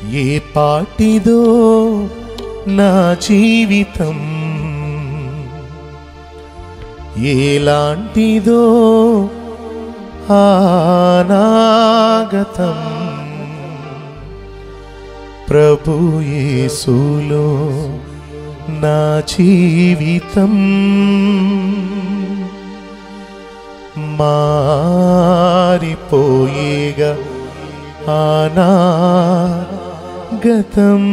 ఏ పాటిదో నా జీవితం ఎలాంటిదో ఆనాగతం ప్రభు యేసులో నా జీవితం మారిపోయేగా ఆనాగతం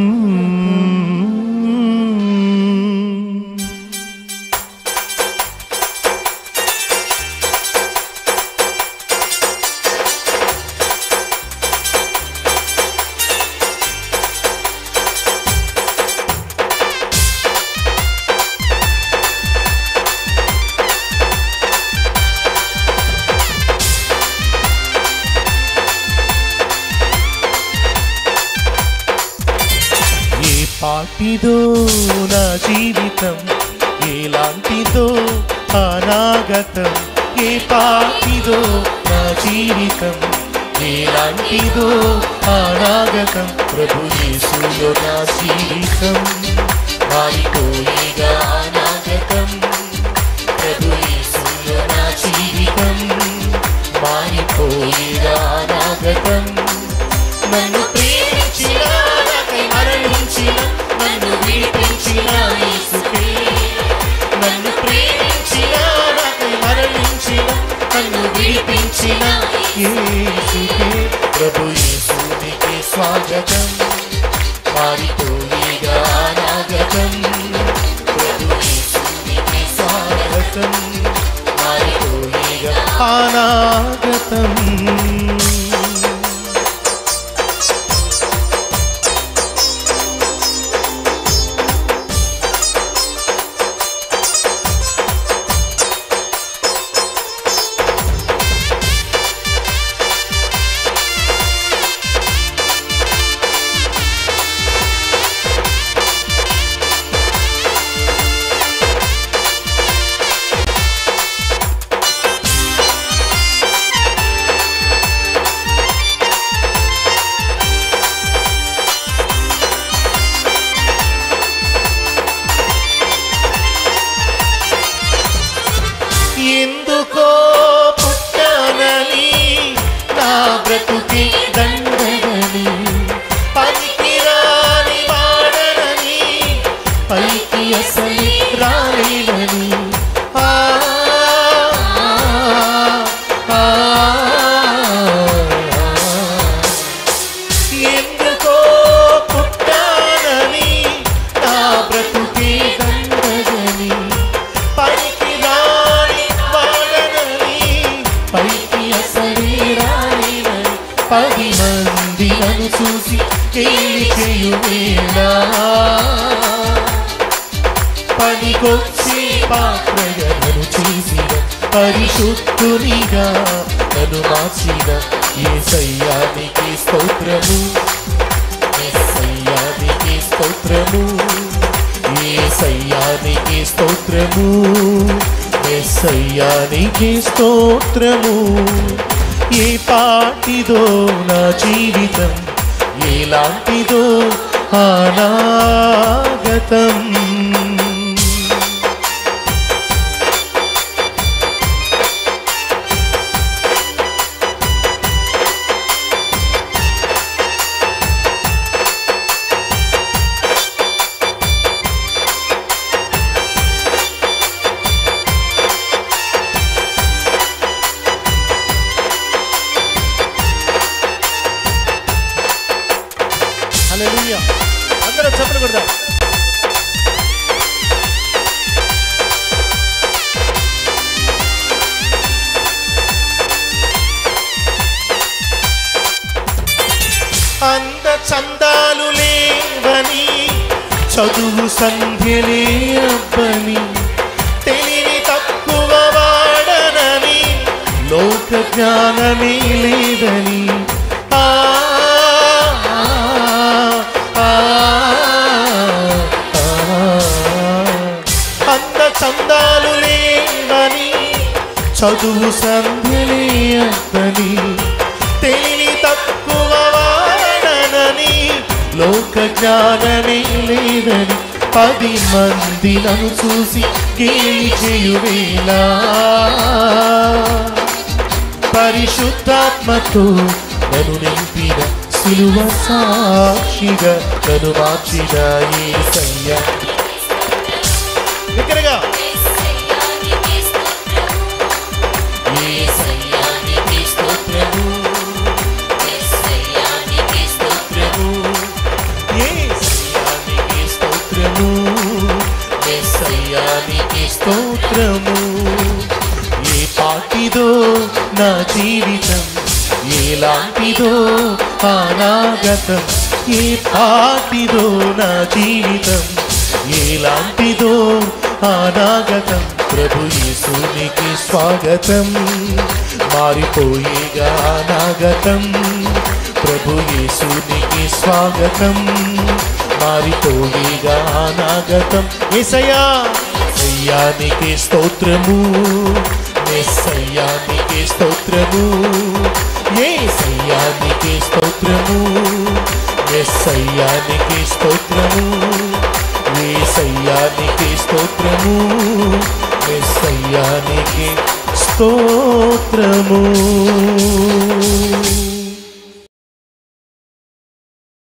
ఏ పాటిదో నా జీవితం ఎలాంటిదో అనాగతం ఏ పాటిదో నా జీవితం ఎలాంటిదో అనాగతం ప్రభు యేసులో నా జీవితం మారిపోయేగా అనాగతం ప్రభు యేసులో నా జీవితం మారిపోయేగా అనాగతం నన్ను ప్రేమించిన నాకై మరణించిన నన్ను విడిపించిన యేసుకే నన్ను ప్రేమించిన నాకై మరణించిన నన్ను విడిపించిన యేసుకే ప్రభు యేసునికి స్వాగతం మారిపోయేగా అనాగతం ప్రభు యేసునికి స్వాగతం మారిపోయేగా అనాగతం ఎందుకో పుట్టానని నా బ్రతుకి దండగని పనికి రాని వాడనని పైకి అసలు రాలేనని ఆ, ఆ, ఆ, ఎందుకో పుట్టానని నా బ్రతుకి దండగని పైకి రాని వాడనని పైకి అసలే రానినని పది మంది నన్ను చూసి కేలి చేయువేలా పనికొచ్చి పాత్రగా నన్ను చేసిన పరిశుద్ధునిగా నన్ను మార్చిన ఏ సయ్యానికి స్తోత్రము సయ్యానికి స్తోత్రము ఏ సయ్యానికి స్తోత్రము సయ్యానికి స్తోత్రము ఏ పాటిదో నా జీవితం ఎలాంటిదో అనాగతం హల్లెలూయా అందరూ చప్పట్లు కొడదాం అంద చందాలు లేవని చదువు సంధ్యలే అబ్బని తెలివి తక్కువ వాడనని లోక జ్ఞానమే లేదని ఆ, ఆ, ఆ, ఆ. అంద చందాలు లేవని చదువు సంధ్యలే అబ్బని తెలివి తక్కువ వాడనని లోక జ్ఞానమే లేదని పది మంది నన్ను చూసి గేలి చేయువేలా పరిశుద్ధాత్మతో నన్ను నింపిన సిలువ సాక్షిగా నన్ను మార్చిన యేసయ్య దగ్గరగా యేసయ్యానికి స్తోత్రము యేసయ్యానికి స్తోత్రము యేసయ్యానికి స్తోత్రము యేసయ్యానికి స్తోత్రము ఏ పాటిదో నా జీవితం ఎలాంటిదో అనాగతం ఏ పాటిదో నా జీవితం ఎలాంటిదో అనాగతం ప్రభు యేసునికి స్వాగతం మారిపోయేగా అనాగతం ప్రభు యేసునికి స్వాగతం మారిపోయేగా అనాగతం ఏసయ్యా సయ్యానికి స్తోత్రము సయ్యానికి స్తోత్రము ఏ సయ్యానికి స్తోత్రము సయ్యానికి స్తోత్రము ఏ సయ్యానికి స్తోత్రము సయ్యానికి స్తోత్రము